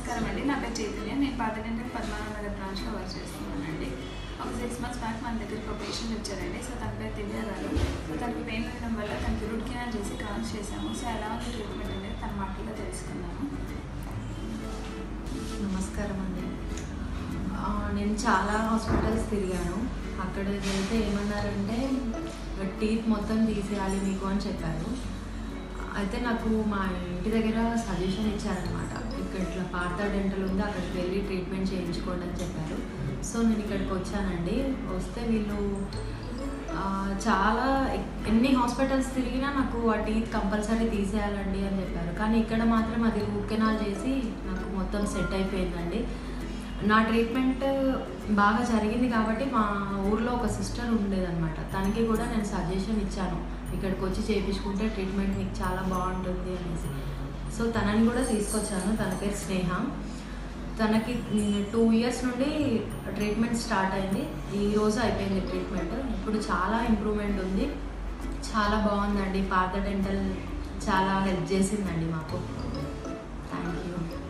నమస్కారం అండి నా పేరు చైతన్య నేను పాత డెంటల్ పద్మనాభ నగర్ బ్రాంచ్లో వర్క్ చేస్తున్నానండి ఒక సిక్స్ మంత్స్ బ్యాక్ మన దగ్గరికి ఒక పేషెంట్ వచ్చారండి సో తన పేరు దివ్య గారు సో తనకి పెయిన్ ఉండడం వల్ల తనకి రూట్ కెనాల్ చేసి కౌన్స్ చేసాము సో ఎలా ఉంది ట్రీట్మెంట్ అనేది తన మాటల్లో తెలుసుకున్నాము నమస్కారం అండి ఆ, నేను చాలా హాస్పిటల్స్ తిరిగాను అక్కడ వెళ్తే ఏమన్నారంటే టీత్ మొత్తం తీసేయాలి మీకు అని చెప్పారు అయితే నాకు మా ఇంటి దగ్గర సజెషన్ ఇచ్చారనమాట ఇక్కడ ఇట్లా పార్థ డెంటల్ ఉంది అక్కడికి వెళ్ళి ట్రీట్మెంట్ చేయించుకోండి అని చెప్పారు సో నేను ఇక్కడికి వచ్చానండి వస్తే వీళ్ళు ఆ, చాలా ఎ- ఎన్ని హాస్పిటల్స్ తిరిగినా నాకు ఆ టీత్ కంపల్సరీ తీసేయాలండి అని చెప్పారు కానీ ఇక్కడ మాత్రం అది రూట్ కెనాల్ చేసి నాకు మొత్తం సెట్ అయిపోయిందండి నా ట్రీట్మెంట్ బాగా జరిగింది కాబట్టి మా ఊర్లో ఒక సిస్టర్ ఉండేదన్నమాట తనకి కూడా నేను సజెషన్ ఇచ్చాను ఇక్కడికి వచ్చి చేయించుకుంటే ట్రీట్మెంట్ మీకు చాలా బాగుంటుంది అనేసి సో తనని కూడా తీసుకొచ్చాను తన పేరు స్నేహ తనకి టూ ఇయర్స్ నుండి ట్రీట్మెంట్ స్టార్ట్ అయింది ఈ రోజు అయిపోయింది ట్రీట్మెంట్ ఇప్పుడు చాలా ఇంప్రూవ్మెంట్ ఉంది చాలా బాగుందండి పాత డెంటల్ చాలా హెల్ప్ చేసిందండి మాకు థ్యాంక్ యూ